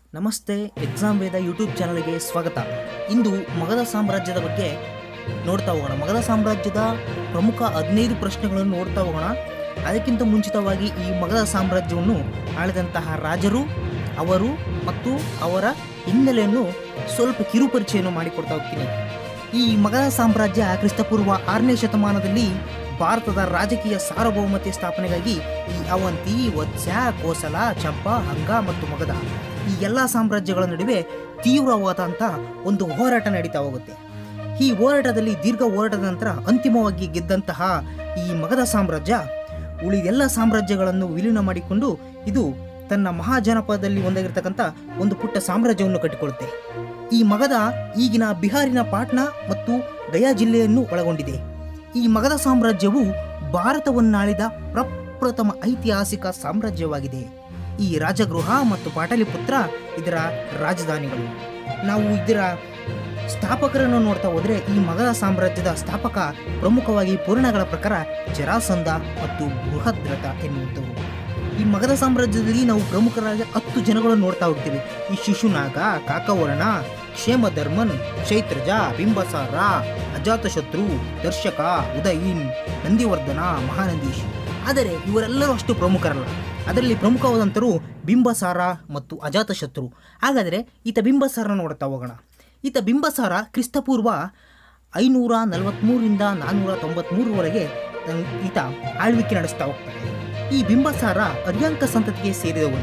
ನಮಸ್ತೆ exam Veda YouTube ಚಾನಲ್ಗೆ ಸ್ವಾಗತ ಇಂದು ಮಗಧ ಸಾಮ್ರಾಜ್ಯದ ಬಗ್ಗೆ ನೋಡ್ತಾ ಹೋಗೋಣ ಮಗಧ ಸಾಮ್ರಾಜ್ಯದ ಪ್ರಮುಖ ಹದಿನೈದು ಪ್ರಶ್ನೆಗಳನ್ನು ನೋಡ್ತಾ ಹೋಗೋಣ ಅದಕ್ಕಿಂತ ಮುಂಚಿತವಾಗಿ ಈ ಮಗಧ ಸಾಮ್ರಾಜ್ಯವನ್ನು ಆಳಿದಂತಹ ರಾಜರು ಅವರು ಮತ್ತು ಅವರ ಹಿನ್ನೆಲೆಯನ್ನು ಸ್ವಲ್ಪ ಕಿರುಪರಿಚಯವನ್ನು ಮಾಡಿಕೊಡ್ತಾ ಹೋಗ್ತೀನಿ ಈ ಮಗಧ ಸಾಮ್ರಾಜ್ಯ ಕ್ರಿಸ್ತಪೂರ್ವ ಆರನೇ ಶತಮಾನದಲ್ಲಿ ಭಾರತದ ರಾಜಕೀಯ ಸಾರ್ವಭೌಮತೆ ಸ್ಥಾಪನೆಗಾಗಿ ಈ ಅವಂತಿ ವತ್ಸ್ಯ ಕೋಸಲ ಚಂಪ ಹಂಗ ಮತ್ತು ಮಗಧ ಈ ಎಲ್ಲ ಸಾಮ್ರಾಜ್ಯಗಳ ನಡುವೆ ತೀವ್ರವಾದಂಥ ಒಂದು ಹೋರಾಟ ನಡೀತಾ ಹೋಗುತ್ತೆ ಈ ಹೋರಾಟದಲ್ಲಿ ದೀರ್ಘ ಹೋರಾಟದ ನಂತರ ಅಂತಿಮವಾಗಿ ಗೆದ್ದಂತಹ ಈ ಮಗಧ ಸಾಮ್ರಾಜ್ಯ ಉಳಿದೆಲ್ಲ ಸಾಮ್ರಾಜ್ಯಗಳನ್ನು ವಿಲೀನ ಮಾಡಿಕೊಂಡು ಇದು ತನ್ನ ಮಹಾಜನಪದದಲ್ಲಿ ಒಂದಾಗಿರ್ತಕ್ಕಂಥ ಒಂದು ಪುಟ್ಟ ಸಾಮ್ರಾಜ್ಯವನ್ನು ಕಟ್ಟಿಕೊಳ್ಳುತ್ತೆ ಈ ಮಗಧ ಈಗಿನ ಬಿಹಾರಿನ ಪಾಟ್ನಾ ಮತ್ತು ಗಯಾ ಜಿಲ್ಲೆಯನ್ನು ಒಳಗೊಂಡಿದೆ ಈ ಮಗಧ ಸಾಮ್ರಾಜ್ಯವು ಭಾರತವನ್ನಾಳಿದ ಪ್ರಪ್ರಥಮ ಐತಿಹಾಸಿಕ ಸಾಮ್ರಾಜ್ಯವಾಗಿದೆ ಈ ರಾಜಗೃಹ ಮತ್ತು ಪಾಟಲಿಪುತ್ರ ಇದರ ರಾಜಧಾನಿಗಳು ನಾವು ಇದರ ಸ್ಥಾಪಕರನ್ನು ನೋಡ್ತಾ ಹೋದರೆ ಈ ಮಗಧ ಸಾಮ್ರಾಜ್ಯದ ಸ್ಥಾಪಕ ಪ್ರಮುಖವಾಗಿ ಪುರಾಣಗಳ ಪ್ರಕಾರ ಜರಾಸಂಧ ಮತ್ತು ಬೃಹದ್ರಥ ಎನ್ನುವಂಥವರು ಈ ಮಗಧ ಸಾಮ್ರಾಜ್ಯದಲ್ಲಿ ನಾವು ಪ್ರಮುಖರಾಗಿ ಹತ್ತು ಜನಗಳನ್ನು ನೋಡ್ತಾ ಹೋಗ್ತೀವಿ ಈ ಶಿಶುನಾಗ ಕಾಕವರ್ಣ ಕ್ಷೇಮಧರ್ಮನ್ ಕ್ಷೈತ್ರಜ ಬಿಂಬಸಾರ ಅಜಾತಶತ್ರು ದರ್ಶಕ ಉದಯಿನ್ ನಂದಿವರ್ಧನ ಮಹಾನಂದೀಶ್ ಆದರೆ ಇವರೆಲ್ಲರೂ ಅಷ್ಟು ಪ್ರಮುಖರಲ್ಲ ಅದರಲ್ಲಿ ಪ್ರಮುಖವಾದಂಥರು ಬಿಂಬಸಾರ ಮತ್ತು ಅಜಾತಶತ್ರು ಹಾಗಾದರೆ ಈತ ಬಿಂಬಸಾರ ನೋಡ್ತಾ ಹೋಗೋಣ ಈತ ಬಿಂಬಸಾರ ಕ್ರಿಸ್ತಪೂರ್ವ ಐನೂರ ನಲವತ್ತ್ಮೂರರಿಂದ ನಾನ್ನೂರ ತೊಂಬತ್ತ್ಮೂರವರೆಗೆ ತನ್- ಈತ ಆಳ್ವಿಕೆ ನಡೆಸ್ತಾ ಹೋಗ್ತಾನೆ ಈ ಬಿಂಬಸಾರ ಅರ್ಯಾಂಕ ಸಂತತಿಗೆ ಸೇರಿದವನು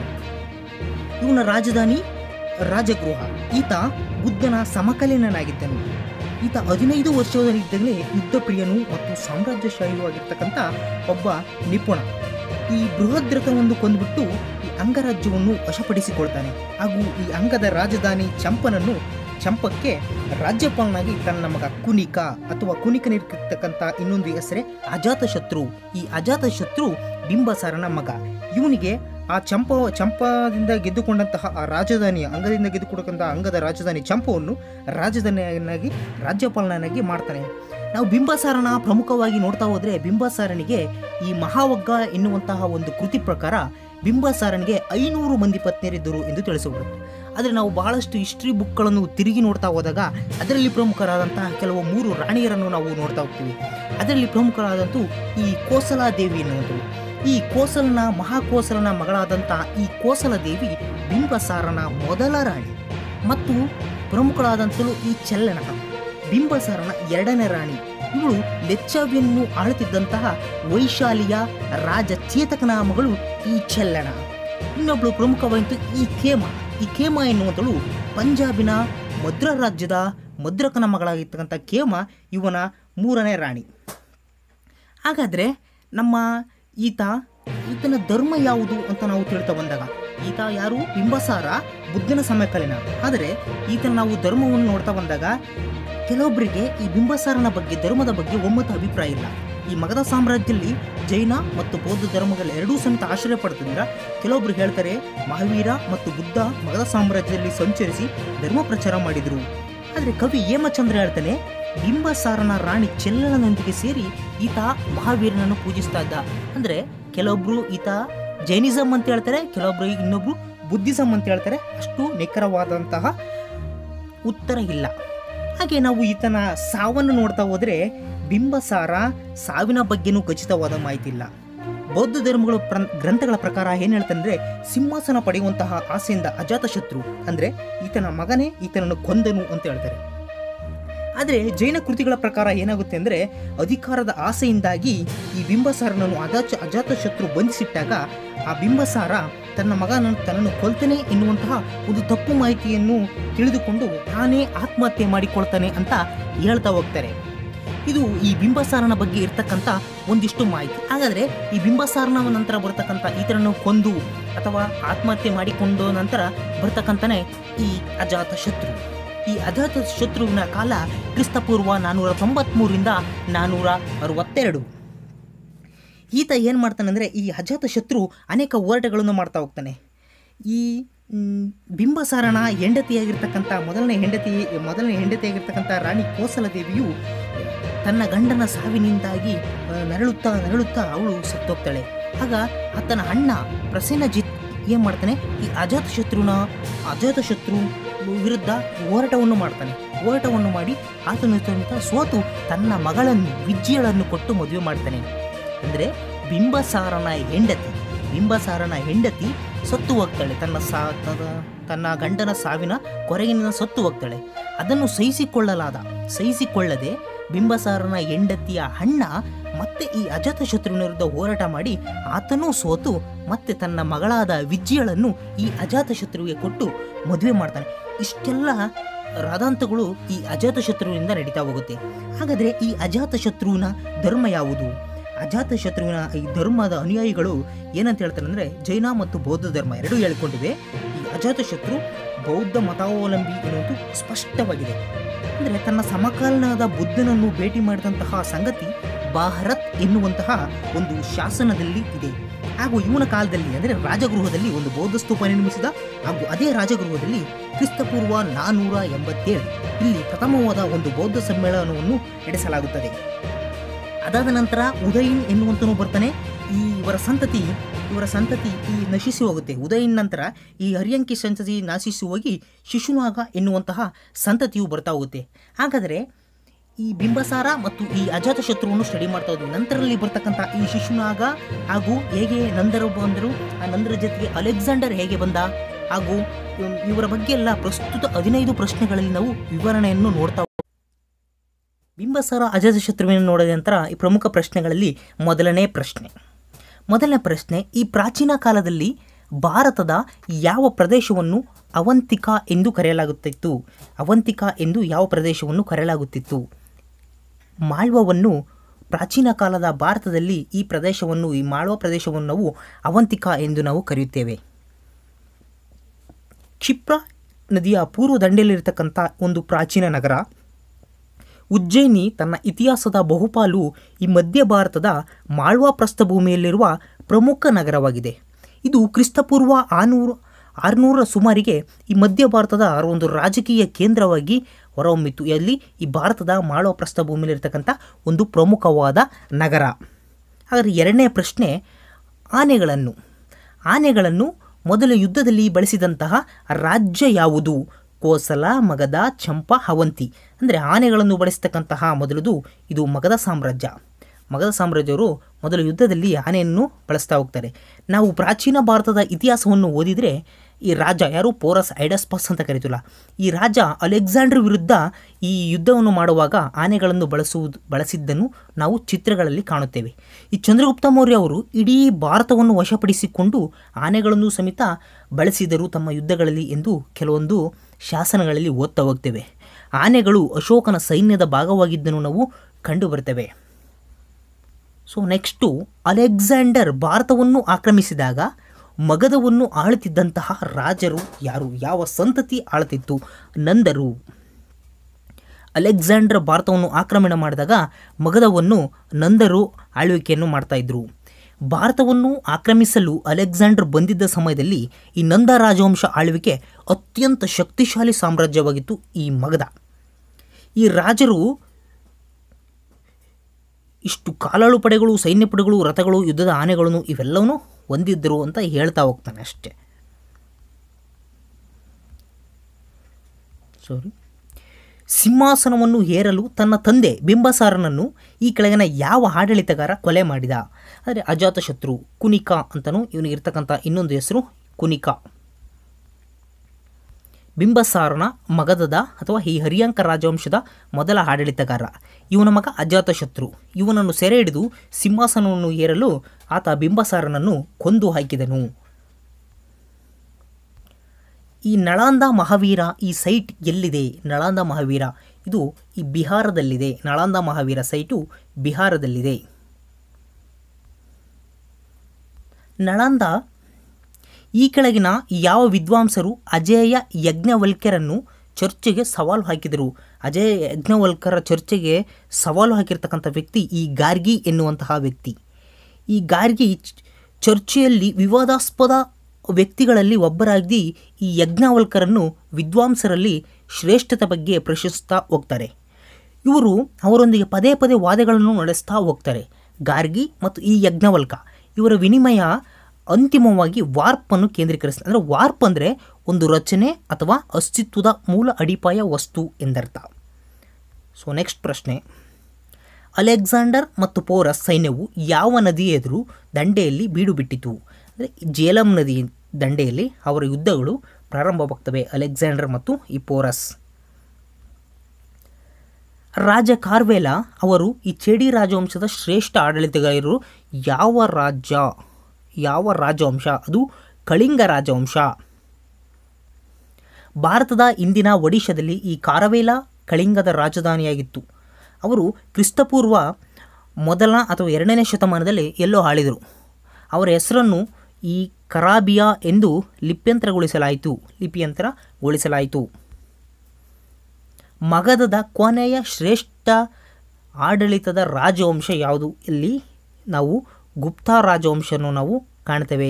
ಇವನ ರಾಜಧಾನಿ ರಾಜಗೃಹ ಈತ ಬುದ್ಧನ ಸಮಕಾಲೀನನಾಗಿದ್ದನು ಈತ ಹದಿನೈದು ವರ್ಷದಲ್ಲಿದ್ದಾಗಲೇ ಯುದ್ಧ ಪ್ರಿಯನು ಮತ್ತು ಸಾಮ್ರಾಜ್ಯಶಾಹಿಯೂ ಆಗಿರ್ತಕ್ಕಂಥ ಒಬ್ಬ ನಿಪುಣ ಈ ಬೃಹದ್ರಥವನ್ನು ಕೊಂದುಬಿಟ್ಟು ಈ ಅಂಗರಾಜ್ಯವನ್ನು ವಶಪಡಿಸಿಕೊಳ್ತಾನೆ ಹಾಗೂ ಈ ಅಂಗದ ರಾಜಧಾನಿ ಚಂಪನನ್ನು ಚಂಪಕ್ಕೆ ರಾಜ್ಯಪಾಲನಾಗಿ ತನ್ನ ಮಗ ಕುನಿಕ ಅಥವಾ ಕುನಿಕನಿರ್ತಕ್ಕಂಥ ಇನ್ನೊಂದು ಹೆಸರೇ ಅಜಾತಶತ್ರು ಈ ಅಜಾತಶತ್ರು ಬಿಂಬಸಾರನ ಮಗ ಇವನಿಗೆ ಆ ಚಂಪ ಚಂಪದಿಂದ ಗೆದ್ದುಕೊಂಡಂತಹ ಆ ರಾಜಧಾನಿಯ ಅಂಗದಿಂದ ಗೆದ್ದುಕೊಂಡಂತಹ ಅಂಗದ ರಾಜಧಾನಿ ಚಂಪವನ್ನು ರಾಜಧಾನಿಯನ್ನಾಗಿ ರಾಜ್ಯಪಾಲನಾಗಿ ಮಾಡ್ತಾನೆ ನಾವು ಬಿಂಬಸಾರನ ಪ್ರಮುಖವಾಗಿ ನೋಡ್ತಾ ಹೋದ್ರೆ ಬಿಂಬಸಾರನಿಗೆ ಈ ಮಹಾವಗ್ಗ ಎನ್ನುವಂತಹ ಒಂದು ಕೃತಿ ಪ್ರಕಾರ ಬಿಂಬಸಾರನಿಗೆ ಐನೂರು ಮಂದಿ ಪತ್ನಿಯರಿದ್ದರು ಎಂದು ತಿಳಿಸಬರುತ್ತೆ ಆದರೆ ನಾವು ಬಹಳಷ್ಟು ಹಿಸ್ಟ್ರಿ ಬುಕ್ಗಳನ್ನು ತಿರುಗಿ ನೋಡ್ತಾ ಹೋದಾಗ ಅದರಲ್ಲಿ ಪ್ರಮುಖರಾದಂತಹ ಕೆಲವು ಮೂರು ರಾಣಿಯರನ್ನು ನಾವು ನೋಡ್ತಾ ಹೋಗ್ತೀವಿ ಅದರಲ್ಲಿ ಪ್ರಮುಖರಾದಂತೂ ಈ ಕೋಸಲಾದೇವಿ ಎನ್ನುವಂಥದ್ದು ಈ ಕೋಸಲನ ಮಹಾಕೋಸಲನ ಮಗಳಾದಂತಹ ಈ ಕೋಸಲ ದೇವಿ ಬಿಂಬಸಾರನ ಮೊದಲ ರಾಣಿ ಮತ್ತು ಪ್ರಮುಖರಾದಂತಲೂ ಈ ಚೆಲ್ಲಣ ಬಿಂಬಸಾರನ ಎರಡನೇ ರಾಣಿ ಇವಳು ಲೆಚ್ಚವ್ಯನ್ನು ಆಳುತ್ತಿದ್ದಂತಹ ವೈಶಾಲಿಯ ರಾಜ ಚೇತಕನ ಮಗಳು ಈ ಚೆಲ್ಲಣ ಇನ್ನೊಬ್ಳು ಪ್ರಮುಖವಾಯಿತು ಈ ಖೇಮ ಈ ಖೇಮ ಎನ್ನುವಂಥಳು ಪಂಜಾಬಿನ ಮದ್ರ ರಾಜ್ಯದ ಮದ್ರಕನ ಮಗಳಾಗಿರ್ತಕ್ಕಂಥ ಖೇಮ ಇವನ ಮೂರನೇ ರಾಣಿ ಹಾಗಾದರೆ ನಮ್ಮ ಈತ ಈತನ ಧರ್ಮ ಯಾವುದು ಅಂತ ನಾವು ತಿಳ್ತಾ ಬಂದಾಗ ಈತ ಯಾರು ಬಿಂಬಸಾರ ಬುದ್ಧನ ಸಮಕಾಲೀನ ಆದರೆ ಈತನ ನಾವು ಧರ್ಮವನ್ನು ನೋಡ್ತಾ ಬಂದಾಗ ಕೆಲವೊಬ್ಬರಿಗೆ ಈ ಬಿಂಬಸಾರನ ಬಗ್ಗೆ ಧರ್ಮದ ಬಗ್ಗೆ ಒಮ್ಮತ ಅಭಿಪ್ರಾಯ ಇಲ್ಲ ಈ ಮಗಧ ಸಾಮ್ರಾಜ್ಯದಲ್ಲಿ ಜೈನ ಮತ್ತು ಬೌದ್ಧ ಧರ್ಮಗಳ ಎರಡೂ ಸಮೇತ ಆಶ್ರಯ ಪಡ್ತಿದ್ರ ಕೆಲವೊಬ್ರು ಹೇಳ್ತಾರೆ ಮಹಾವೀರ ಮತ್ತು ಬುದ್ಧ ಮಗಧ ಸಾಮ್ರಾಜ್ಯದಲ್ಲಿ ಸಂಚರಿಸಿ ಧರ್ಮ ಪ್ರಚಾರ ಮಾಡಿದರು ಆದರೆ ಕವಿ ಹೇಮಚಂದ್ರ ಹೇಳ್ತಾನೆ ಬಿಂಬಸಾರನ ರಾಣಿ ಚೆಲ್ಲನೊಂದಿಗೆ ಸೇರಿ ಈತ ಮಹಾವೀರನನ್ನು ಪೂಜಿಸ್ತಾ ಇದ್ದ ಅಂದ್ರೆ ಕೆಲವೊಬ್ರು ಈತ ಜೈನಿಸಮ್ ಅಂತ ಹೇಳ್ತಾರೆ ಕೆಲವೊಬ್ರು ಇನ್ನೊಬ್ರು ಬುದ್ಧಿಸಮ್ ಅಂತ ಹೇಳ್ತಾರೆ ಅಷ್ಟು ನಿಖರವಾದಂತಹ ಉತ್ತರ ಇಲ್ಲ ಹಾಗೆ ನಾವು ಈತನ ಸಾವನ್ನು ನೋಡ್ತಾ ಹೋದ್ರೆ ಬಿಂಬಸಾರ ಸಾವಿನ ಬಗ್ಗೆನೂ ಖಚಿತವಾದ ಮಾಹಿತಿ ಇಲ್ಲ ಬೌದ್ಧ ಧರ್ಮಗಳ ಪ್ರ- ಗ್ರಂಥಗಳ ಪ್ರಕಾರ ಏನ್ ಹೇಳ್ತಾನೆ ಸಿಂಹಾಸನ ಪಡೆಯುವಂತಹ ಆಸೆಯಿಂದ ಅಜಾತಶತ್ರು ಅಂದ್ರೆ ಈತನ ಮಗನೇ ಈತನನ್ನು ಕೊಂದನು ಅಂತ ಹೇಳ್ತಾರೆ ಆದರೆ ಜೈನ ಕೃತಿಗಳ ಪ್ರಕಾರ ಏನಾಗುತ್ತೆ ಅಂದರೆ ಅಧಿಕಾರದ ಆಸೆಯಿಂದಾಗಿ ಈ ಬಿಂಬಸಾರನನ್ನು ಅಜಾಚ ಅಜಾತಶತ್ರು ಬಂಧಿಸಿಟ್ಟಾಗ ಆ ಬಿಂಬಸಾರ ತನ್ನ ಮಗನನ್ನು ತನ್ನನ್ನು ಕೊಲ್ತಾನೆ ಎನ್ನುವಂತಹ ಒಂದು ತಪ್ಪು ಮಾಹಿತಿಯನ್ನು ತಿಳಿದುಕೊಂಡು ತಾನೇ ಆತ್ಮಹತ್ಯೆ ಮಾಡಿಕೊಳ್ತಾನೆ ಅಂತ ಹೇಳ್ತಾ ಹೋಗ್ತಾರೆ ಇದು ಈ ಬಿಂಬಸಾರನ ಬಗ್ಗೆ ಇರ್ತಕ್ಕಂಥ ಒಂದಿಷ್ಟು ಮಾಹಿತಿ ಹಾಗಾದರೆ ಈ ಬಿಂಬಸಾರನ ನಂತರ ಬರ್ತಕ್ಕಂಥ ಈತನನ್ನು ಕೊಂದು ಅಥವಾ ಆತ್ಮಹತ್ಯೆ ಮಾಡಿಕೊಂಡು ನಂತರ ಬರ್ತಕ್ಕಂಥನೇ ಈ ಅಜಾತ ಶತ್ರು ಈ ಅಜಾತ ಶತ್ರುವಿನ ಕಾಲ ಕ್ರಿಸ್ತಪೂರ್ವ ನಾನ್ನೂರ ತೊಂಬತ್ಮೂರಿಂದ ನಾನ್ನೂರ ಅರವತ್ತೆರಡು ಈತ ಏನು ಮಾಡ್ತಾನೆ ಅಂದರೆ ಈ ಅಜಾತ ಶತ್ರು ಅನೇಕ ಹೋರಾಟಗಳನ್ನು ಮಾಡ್ತಾ ಹೋಗ್ತಾನೆ ಈ ಮ್, ಬಿಂಬಸಾರನ ಹೆಂಡತಿಯಾಗಿರ್ತಕ್ಕಂಥ ಮೊದಲನೇ ಹೆಂಡತಿ ಮೊದಲನೇ ಹೆಂಡತಿಯಾಗಿರ್ತಕ್ಕಂಥ ರಾಣಿ ಕೋಸಲ ದೇವಿಯು ತನ್ನ ಗಂಡನ ಸಾವಿನಿಂದಾಗಿ ಆ, ನರಳುತ್ತಾ ನರಳುತ್ತಾ ಅವಳು ಸತ್ತೋಗ್ತಾಳೆ ಆಗ ಆತನ ಅಣ್ಣ ಪ್ರಸೇನಜಿತ್ ಏನು ಮಾಡ್ತಾನೆ ಈ ಅಜಾತಶತ್ರುನ ಅಜಾತಶತ್ರು ವಿರುದ್ಧ ಹೋರಾಟವನ್ನು ಮಾಡ್ತಾನೆ ಹೋರಾಟವನ್ನು ಮಾಡಿ ಆತನು ಸಮೇತ ಸೋತು ತನ್ನ ಮಗಳನ್ನು ವಿಜ್ಯಳನ್ನು ಕೊಟ್ಟು ಮದುವೆ ಮಾಡ್ತಾನೆ ಅಂದರೆ ಬಿಂಬಸಾರನ ಹೆಂಡತಿ ಬಿಂಬಸಾರನ ಹೆಂಡತಿ ಸತ್ತು ಹೋಗ್ತಾಳೆ ತನ್ನ ಸಾ ತನ್ನ- ತನ್ನ ಗಂಡನ ಸಾವಿನ ಕೊರಗಿನಿಂದ ಸತ್ತು ಹೋಗ್ತಾಳೆ ಅದನ್ನು ಸಹಿಸಿಕೊಳ್ಳಲಾದ ಸಹಿಸಿಕೊಳ್ಳದೆ ಬಿಂಬಸಾರನ ಹೆಂಡತಿಯ ಅಣ್ಣ ಮತ್ತೆ ಈ ಅಜಾತಶತ್ರುವಿನ ವಿರುದ್ಧ ಹೋರಾಟ ಮಾಡಿ ಆತನೂ ಸೋತು ಮತ್ತೆ ತನ್ನ ಮಗಳಾದ ವಿಜ್ಯಳನ್ನು ಈ ಅಜಾತಶತ್ರುವಿಗೆ ಕೊಟ್ಟು ಮದುವೆ ಮಾಡ್ತಾನೆ ಇಷ್ಟೆಲ್ಲ ರಾಧಾಂತಗಳು ಈ ಅಜಾತಶತ್ರುವಿನಿಂದ ನಡೀತಾ ಹೋಗುತ್ತೆ ಹಾಗಾದರೆ ಈ ಅಜಾತಶತ್ರುವಿನ ಧರ್ಮ ಯಾವುದು ಅಜಾತಶತ್ರುವಿನ ಈ ಧರ್ಮದ ಅನುಯಾಯಿಗಳು ಏನಂತ ಹೇಳ್ತಾರೆ ಅಂದರೆ ಜೈನ ಮತ್ತು ಬೌದ್ಧ ಧರ್ಮ ಎರಡೂ ಹೇಳಿಕೊಂಡಿವೆ ಈ ಅಜಾತಶತ್ರು ಬೌದ್ಧ ಮತಾವಲಂಬಿ ಎನ್ನುವುದು ಸ್ಪಷ್ಟವಾಗಿದೆ ಅಂದರೆ ತನ್ನ ಸಮಕಾಲೀನದ ಬುದ್ಧನನ್ನು ಭೇಟಿ ಮಾಡಿದಂತಹ ಸಂಗತಿ ಭಾರತ್ ಎನ್ನುವಂತಹ ಒಂದು ಶಾಸನದಲ್ಲಿ ಇದೆ ಹಾಗೂ ಇವನ ಕಾಲದಲ್ಲಿ ಅಂದರೆ ರಾಜಗೃಹದಲ್ಲಿ ಒಂದು ಬೌದ್ಧ ಸ್ತೂಪ ನಿರ್ಮಿಸಿದ ಹಾಗೂ ಅದೇ ರಾಜಗೃಹದಲ್ಲಿ ಕ್ರಿಸ್ತಪೂರ್ವ ನಾನೂರ ಎಂಬತ್ತೇಳು ಇಲ್ಲಿ ಪ್ರಥಮವಾದ ಒಂದು ಬೌದ್ಧ ಸಮ್ಮೇಳನವನ್ನು ನಡೆಸಲಾಗುತ್ತದೆ ಅದಾದ ನಂತರ ಉದಯಿನ್ ಎನ್ನುವಂತನು ಬರ್ತಾನೆ ಈ ಇವರ ಸಂತತಿ ಇವರ ಸಂತತಿ ಈ ನಶಿಸಿ ಹೋಗುತ್ತೆ ಉದಯಿನ್ ನಂತರ ಈ ಹರಿಯಂಕಿ ಸಂತತಿ ನಾಶಿಸಿ ಹೋಗಿ ಶಿಶುನಾಗ ಎನ್ನುವಂತಹ ಸಂತತಿಯು ಬರ್ತಾ ಹೋಗುತ್ತೆ ಹಾಗಾದರೆ ಈ ಬಿಂಬಸಾರ ಮತ್ತು ಈ ಅಜಾತಶತ್ರುವನ್ನು ಸ್ಟಡಿ ಮಾಡ್ತಾ ಹೋದ್ವಿ ನಂತರದಲ್ಲಿ ಬರ್ತಕ್ಕಂಥ ಈ ಶಿಶುನಾಗ ಹಾಗೂ ಹೇಗೆ ನಂದರು ಬಂದರು ಆ ನಂದರ ಜೊತೆಗೆ ಅಲೆಕ್ಸಾಂಡರ್ ಹೇಗೆ ಬಂದ ಹಾಗೂ ಇವ್- ಇವರ ಬಗ್ಗೆ ಎಲ್ಲ ಪ್ರಸ್ತುತ ಹದಿನೈದು ಪ್ರಶ್ನೆಗಳಲ್ಲಿ ನಾವು ವಿವರಣೆಯನ್ನು ನೋಡ್ತಾ ಬಿಂಬಸಾರ ಅಜಾತಶತ್ರುವಿನ ನೋಡಿದ ನಂತರ ಈ ಪ್ರಮುಖ ಪ್ರಶ್ನೆಗಳಲ್ಲಿ ಮೊದಲನೇ ಪ್ರಶ್ನೆ ಮೊದಲನೇ ಪ್ರಶ್ನೆ ಈ ಪ್ರಾಚೀನ ಕಾಲದಲ್ಲಿ ಭಾರತದ ಯಾವ ಪ್ರದೇಶವನ್ನು ಅವಂತಿಕಾ ಎಂದು ಕರೆಯಲಾಗುತ್ತಿತ್ತು ಅವಂತಿಕಾ ಎಂದು ಯಾವ ಪ್ರದೇಶವನ್ನು ಕರೆಯಲಾಗುತ್ತಿತ್ತು ಮಾಳ್ವವನ್ನು ಪ್ರಾಚೀನ ಕಾಲದ ಭಾರತದಲ್ಲಿ ಈ ಪ್ರದೇಶವನ್ನು ಈ ಮಾಳ್ವ ಪ್ರದೇಶವನ್ನು ನಾವು ಅವಂತಿಕಾ ಎಂದು ನಾವು ಕರೆಯುತ್ತೇವೆ ಕ್ಷಿಪ್ರ ನದಿಯ ಪೂರ್ವ ದಂಡೆಯಲ್ಲಿರತಕ್ಕಂಥ ಒಂದು ಪ್ರಾಚೀನ ನಗರ ಉಜ್ಜಯಿನಿ ತನ್ನ ಇತಿಹಾಸದ ಬಹುಪಾಲು ಈ ಮಧ್ಯ ಭಾರತದ ಮಾಳ್ವಾ ಪ್ರಸ್ಥಭೂಮಿಯಲ್ಲಿರುವ ಪ್ರಮುಖ ನಗರವಾಗಿದೆ ಇದು ಕ್ರಿಸ್ತಪೂರ್ವ ಆನೂರು ಆರುನೂರ ಸುಮಾರಿಗೆ ಈ ಮಧ್ಯ ಭಾರತದ ಒಂದು ರಾಜಕೀಯ ಕೇಂದ್ರವಾಗಿ ಹೊರಹೊಮ್ಮಿತು ಎಲ್ಲಿ ಈ ಭಾರತದ ಮಾಳ್ವಾ ಪ್ರಸ್ಥಭೂಮಿಯಲ್ಲಿರ್ತಕ್ಕಂಥ ಒಂದು ಪ್ರಮುಖವಾದ ನಗರ ಹಾಗಾದರೆ ಎರಡನೇ ಪ್ರಶ್ನೆ ಆನೆಗಳನ್ನು ಆನೆಗಳನ್ನು ಮೊದಲ ಯುದ್ಧದಲ್ಲಿ ಬಳಸಿದಂತಹ ರಾಜ್ಯ ಯಾವುದು ಕೋಸಲ ಮಗಧ ಚಂಪ ಅವಂತಿ ಅಂದರೆ ಆನೆಗಳನ್ನು ಬಳಸತಕ್ಕಂತಹ ಮೊದಲದು ಇದು ಮಗಧ ಸಾಮ್ರಾಜ್ಯ ಮಗಧ ಸಾಮ್ರಾಜ್ಯವರು ಮೊದಲ ಯುದ್ಧದಲ್ಲಿ ಆನೆಯನ್ನು ಬಳಸ್ತಾ ಹೋಗ್ತಾರೆ ನಾವು ಪ್ರಾಚೀನ ಭಾರತದ ಇತಿಹಾಸವನ್ನು ಓದಿದರೆ ಈ ರಾಜ ಯಾರು ಪೋರಸ್ ಐಡಸ್ಪಸ್ ಅಂತ ಕರಿತೀವಲ್ಲ ಈ ರಾಜ ಅಲೆಕ್ಸಾಂಡರ್ ವಿರುದ್ಧ ಈ ಯುದ್ಧವನ್ನು ಮಾಡುವಾಗ ಆನೆಗಳನ್ನು ಬಳಸುವುದು ಬಳಸಿದ್ದನ್ನು ನಾವು ಚಿತ್ರಗಳಲ್ಲಿ ಕಾಣುತ್ತೇವೆ ಈ ಚಂದ್ರಗುಪ್ತ ಮೌರ್ಯ ಅವರು ಇಡೀ ಭಾರತವನ್ನು ವಶಪಡಿಸಿಕೊಂಡು ಆನೆಗಳನ್ನು ಸಮೇತ ಬಳಸಿದರು ತಮ್ಮ ಯುದ್ಧಗಳಲ್ಲಿ ಎಂದು ಕೆಲವೊಂದು ಶಾಸನಗಳಲ್ಲಿ ಓದ್ತಾ ಹೋಗ್ತೇವೆ ಆನೆಗಳು ಅಶೋಕನ ಸೈನ್ಯದ ಭಾಗವಾಗಿದ್ದನ್ನು ನಾವು ಕಂಡು ಬರ್ತೇವೆ ಸೊ ನೆಕ್ಸ್ಟು ಅಲೆಕ್ಸಾಂಡರ್ ಭಾರತವನ್ನು ಆಕ್ರಮಿಸಿದಾಗ ಮಗಧವನ್ನು ಆಳುತ್ತಿದ್ದಂತಹ ರಾಜರು ಯಾರು ಯಾವ ಸಂತತಿ ಆಳುತ್ತಿತ್ತು ನಂದರು ಅಲೆಕ್ಸಾಂಡರ್ ಭಾರತವನ್ನು ಆಕ್ರಮಣ ಮಾಡಿದಾಗ ಮಗಧವನ್ನು ನಂದರು ಆಳ್ವಿಕೆಯನ್ನು ಮಾಡ್ತಾ ಇದ್ರು ಭಾರತವನ್ನು ಆಕ್ರಮಿಸಲು ಅಲೆಕ್ಸಾಂಡರ್ ಬಂದಿದ್ದ ಸಮಯದಲ್ಲಿ ಈ ನಂದ ರಾಜವಂಶ ಆಳ್ವಿಕೆ ಅತ್ಯಂತ ಶಕ್ತಿಶಾಲಿ ಸಾಮ್ರಾಜ್ಯವಾಗಿತ್ತು ಈ ಮಗಧ ಈ ರಾಜರು ಇಷ್ಟು ಕಾಲಾಳು ಪಡೆಗಳು ಸೈನ್ಯ ಪಡೆಗಳು ರಥಗಳು ಯುದ್ಧದ ಆನೆಗಳನ್ನು ಇವೆಲ್ಲವನ್ನೂ ಹೊಂದಿದ್ದರು ಅಂತ ಹೇಳ್ತಾ ಹೋಗ್ತಾನೆ ಅಷ್ಟೆ ಸಾರಿ ಸಿಂಹಾಸನವನ್ನು ಏರಲು ತನ್ನ ತಂದೆ ಬಿಂಬಸಾರನನ್ನು ಈ ಕೆಳಗಿನ ಯಾವ ಆಡಳಿತಗಾರ ಕೊಲೆ ಮಾಡಿದ ಅಂದರೆ ಅಜಾತಶತ್ರು ಕುನಿಕ ಅಂತಲೂ ಇವನಿಗಿರ್ತಕ್ಕಂಥ ಇನ್ನೊಂದು ಹೆಸರು ಕುನಿಕ ಬಿಂಬಸಾರನ ಮಗಧದ ಅಥವಾ ಈ ಹರಿಯಾಂಕ ರಾಜವಂಶದ ಮೊದಲ ಆಡಳಿತಗಾರ ಇವನ ಮಗ ಅಜಾತಶತ್ರು ಇವನನ್ನು ಸೆರೆ ಹಿಡಿದು ಸಿಂಹಾಸನವನ್ನು ಏರಲು ಆತ ಬಿಂಬಸಾರನನ್ನು ಕೊಂದು ಹಾಕಿದನು ಈ ನಳಾಂದ ಮಹಾವೀರ ಈ ಸೈಟ್ ಎಲ್ಲಿದೆ ನಳಾಂದ ಮಹಾವೀರ ಇದು ಈ ಬಿಹಾರದಲ್ಲಿದೆ ನಳಾಂದ ಮಹಾವೀರ ಸೈಟು ಬಿಹಾರದಲ್ಲಿದೆ ನಳಾಂದ ಈ ಕೆಳಗಿನ ಯಾವ ವಿದ್ವಾಂಸರು ಅಜೇಯ ಯಜ್ಞವಲ್ಕ್ಯರನ್ನು ಚರ್ಚೆಗೆ ಸವಾಲು ಹಾಕಿದರು ಅಜಯ ಯಜ್ಞವಲ್ಕರ ಚರ್ಚೆಗೆ ಸವಾಲು ಹಾಕಿರ್ತಕ್ಕಂಥ ವ್ಯಕ್ತಿ ಈ ಗಾರ್ಗಿ ಎನ್ನುವಂತಹ ವ್ಯಕ್ತಿ ಈ ಗಾರ್ಗಿ ಚ- ಚರ್ಚೆಯಲ್ಲಿ ವಿವಾದಾಸ್ಪದ ವ್ಯಕ್ತಿಗಳಲ್ಲಿ ಒಬ್ಬರಾಗಿ ಈ ಯಜ್ಞವಲ್ಕರನ್ನು ವಿದ್ವಾಂಸರಲ್ಲಿ ಶ್ರೇಷ್ಠತೆ ಬಗ್ಗೆ ಪ್ರಶಸ್ತಾ ಹೋಗ್ತಾರೆ ಇವರು ಅವರೊಂದಿಗೆ ಪದೇ ಪದೇ ವಾದಗಳನ್ನು ನಡೆಸ್ತಾ ಹೋಗ್ತಾರೆ ಗಾರ್ಗಿ ಮತ್ತು ಈ ಯಜ್ಞವಲ್ಕ ಇವರ ವಿನಿಮಯ ಅಂತಿಮವಾಗಿ ವಾರ್ಪನ್ನು ಕೇಂದ್ರೀಕರಿಸ್ತದೆ ಅಂದರೆ ವಾರ್ಪ್ ಅಂದರೆ ಒಂದು ರಚನೆ ಅಥವಾ ಅಸ್ತಿತ್ವದ ಮೂಲ ಅಡಿಪಾಯ ವಸ್ತು ಎಂದರ್ಥ ಸೊ ನೆಕ್ಸ್ಟ್ ಪ್ರಶ್ನೆ ಅಲೆಕ್ಸಾಂಡರ್ ಮತ್ತು ಪೋರಸ್ ಸೈನ್ಯವು ಯಾವ ನದಿಯ ಎದುರು ದಂಡೆಯಲ್ಲಿ ಬೀಡು ಬಿಟ್ಟಿತು ಅಂದರೆ ಜೇಲಂ ನದಿ ದಂಡೆಯಲ್ಲಿ ಅವರ ಯುದ್ಧಗಳು ಪ್ರಾರಂಭವಾಗ್ತವೆ ಅಲೆಕ್ಸಾಂಡರ್ ಮತ್ತು ಈ ಪೋರಸ್ ರಾಜ ಕಾರ್ವೆಲ ಅವರು ಈ ಚೇಡಿ ರಾಜವಂಶದ ಶ್ರೇಷ್ಠ ಆಡಳಿತಗಾರರು ಯಾವ ರಾಜ್ಯ ಯಾವ ರಾಜವಂಶ ಅದು ಕಳಿಂಗ ರಾಜವಂಶ ಭಾರತದ ಇಂದಿನ ಒಡಿಶಾದಲ್ಲಿ ಈ ಕಾರವೇಲ ಕಳಿಂಗದ ರಾಜಧಾನಿಯಾಗಿತ್ತು ಅವರು ಕ್ರಿಸ್ತಪೂರ್ವ ಮೊದಲ ಅಥವಾ ಎರಡನೇ ಶತಮಾನದಲ್ಲಿ ಎಲ್ಲೋ ಆಳಿದರು ಅವರ ಹೆಸರನ್ನು ಈ ಕರಾಬಿಯಾ ಎಂದು ಲಿಪ್ಯಂತರಗೊಳಿಸಲಾಯಿತು ಲಿಪ್ಯಂತರಗೊಳಿಸಲಾಯಿತು ಮಗಧದ ಕೊನೆಯ ಶ್ರೇಷ್ಠ ಆಡಳಿತದ ರಾಜವಂಶ ಯಾವುದು ಇಲ್ಲಿ ನಾವು ಗುಪ್ತಾ ರಾಜವಂಶವನ್ನು ನಾವು ಕಾಣ್ತೇವೆ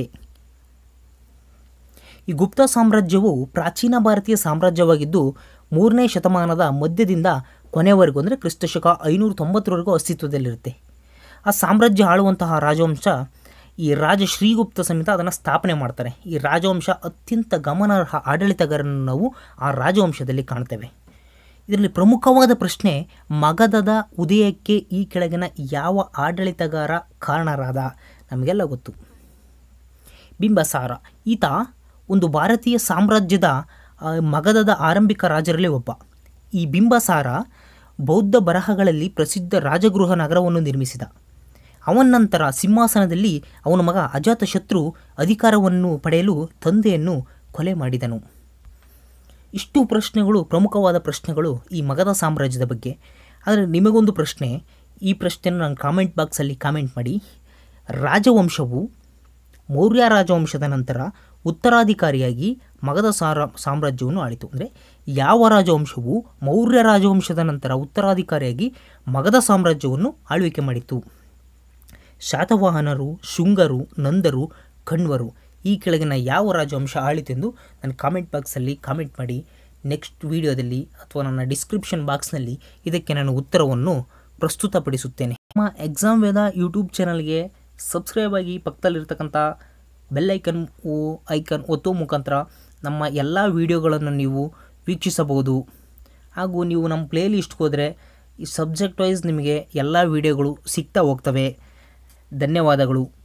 ಈ ಗುಪ್ತ ಸಾಮ್ರಾಜ್ಯವು ಪ್ರಾಚೀನ ಭಾರತೀಯ ಸಾಮ್ರಾಜ್ಯವಾಗಿದ್ದು ಮೂರನೇ ಶತಮಾನದ ಮಧ್ಯದಿಂದ ಕೊನೆವರೆಗೂ ಅಂದರೆ ಕ್ರಿಸ್ತಶಕ ಐನೂರ ತೊಂಬತ್ತರವರೆಗೂ ಅಸ್ತಿತ್ವದಲ್ಲಿರುತ್ತೆ ಆ ಸಾಮ್ರಾಜ್ಯ ಆಳುವಂತಹ ರಾಜವಂಶ ಈ ರಾಜ ಶ್ರೀಗುಪ್ತ ಸಮೇತ ಅದನ್ನು ಸ್ಥಾಪನೆ ಮಾಡ್ತಾರೆ ಈ ರಾಜವಂಶ ಅತ್ಯಂತ ಗಮನಾರ್ಹ ಆಡಳಿತಗಾರರನ್ನು ನಾವು ಆ ರಾಜವಂಶದಲ್ಲಿ ಕಾಣ್ತೇವೆ ಇದರಲ್ಲಿ ಪ್ರಮುಖವಾದ ಪ್ರಶ್ನೆ ಮಗಧದ ಉದಯಕ್ಕೆ ಈ ಕೆಳಗಿನ ಯಾವ ಆಡಳಿತಗಾರ ಕಾರಣರಾದ ನಮಗೆಲ್ಲ ಗೊತ್ತು ಬಿಂಬಸಾರ ಈತ ಒಂದು ಭಾರತೀಯ ಸಾಮ್ರಾಜ್ಯದ ಆ, ಮಗಧದ ಆರಂಭಿಕ ರಾಜರಲ್ಲಿ ಒಬ್ಬ ಈ ಬಿಂಬಸಾರ ಬೌದ್ಧ ಬರಹಗಳಲ್ಲಿ ಪ್ರಸಿದ್ಧ ರಾಜಗೃಹ ನಗರವನ್ನು ನಿರ್ಮಿಸಿದ ಅವನ ನಂತರ ಸಿಂಹಾಸನದಲ್ಲಿ ಅವನ ಮಗ ಅಜಾತಶತ್ರು ಅಧಿಕಾರವನ್ನು ಪಡೆಯಲು ತಂದೆಯನ್ನು ಕೊಲೆ ಮಾಡಿದನು ಇಷ್ಟು ಪ್ರಶ್ನೆಗಳು ಪ್ರಮುಖವಾದ ಪ್ರಶ್ನೆಗಳು ಈ ಮಗಧ ಸಾಮ್ರಾಜ್ಯದ ಬಗ್ಗೆ ಆದರೆ ನಿಮಗೊಂದು ಪ್ರಶ್ನೆ ಈ ಪ್ರಶ್ನೆಯನ್ನು ನಾನು ಕಾಮೆಂಟ್ ಬಾಕ್ಸಲ್ಲಿ ಕಾಮೆಂಟ್ ಮಾಡಿ ರಾಜವಂಶವು ಮೌರ್ಯ ರಾಜವಂಶದ ನಂತರ ಉತ್ತರಾಧಿಕಾರಿಯಾಗಿ ಮಗಧ ಸಾರ ಸಾಮ್ರಾಜ್ಯವನ್ನು ಆಳಿತು ಅಂದರೆ ಯಾವ ರಾಜವಂಶವು ಮೌರ್ಯ ರಾಜವಂಶದ ನಂತರ ಉತ್ತರಾಧಿಕಾರಿಯಾಗಿ ಮಗಧ ಸಾಮ್ರಾಜ್ಯವನ್ನು ಆಳ್ವಿಕೆ ಮಾಡಿತು ಶಾತವಾಹನರು ಶುಂಗರು ನಂದರು ಕಣ್ವರು ಈ ಕೆಳಗಿನ ಯಾವ ರಾಜವಂಶ ಆಳಿತೆಂದು ನನ್ನ ಕಾಮೆಂಟ್ ಬಾಕ್ಸಲ್ಲಿ ಕಾಮೆಂಟ್ ಮಾಡಿ ನೆಕ್ಸ್ಟ್ ವಿಡಿಯೋದಲ್ಲಿ ಅಥವಾ ನನ್ನ ಡಿಸ್ಕ್ರಿಪ್ಷನ್ ಬಾಕ್ಸ್ನಲ್ಲಿ ಇದಕ್ಕೆ ನಾನು ಉತ್ತರವನ್ನು ಪ್ರಸ್ತುತಪಡಿಸುತ್ತೇನೆ ನಮ್ಮ ಎಕ್ಸಾಮ್ ವೇದ ಯೂಟ್ಯೂಬ್ ಚಾನಲ್ಗೆ ಸಬ್ಸ್ಕ್ರೈಬ್ ಆಗಿ ಪಕ್ಕದಲ್ಲಿರ್ತಕ್ಕಂಥ ಬೆಲ್ ಐಕನ್ ಐಕನ್ ಒತ್ತುವ ಮುಖಾಂತರ ನಮ್ಮ ಎಲ್ಲ ವಿಡಿಯೋಗಳನ್ನು ನೀವು ವೀಕ್ಷಿಸಬಹುದು ಹಾಗೂ ನೀವು ನಮ್ಮ ಪ್ಲೇ ಲಿಸ್ಟ್ಗೆ ಹೋದರೆ ಈ ಸಬ್ಜೆಕ್ಟ್ ವೈಸ್ ನಿಮಗೆ ಎಲ್ಲ ವಿಡಿಯೋಗಳು ಸಿಗ್ತಾ ಹೋಗ್ತವೆ ಧನ್ಯವಾದಗಳು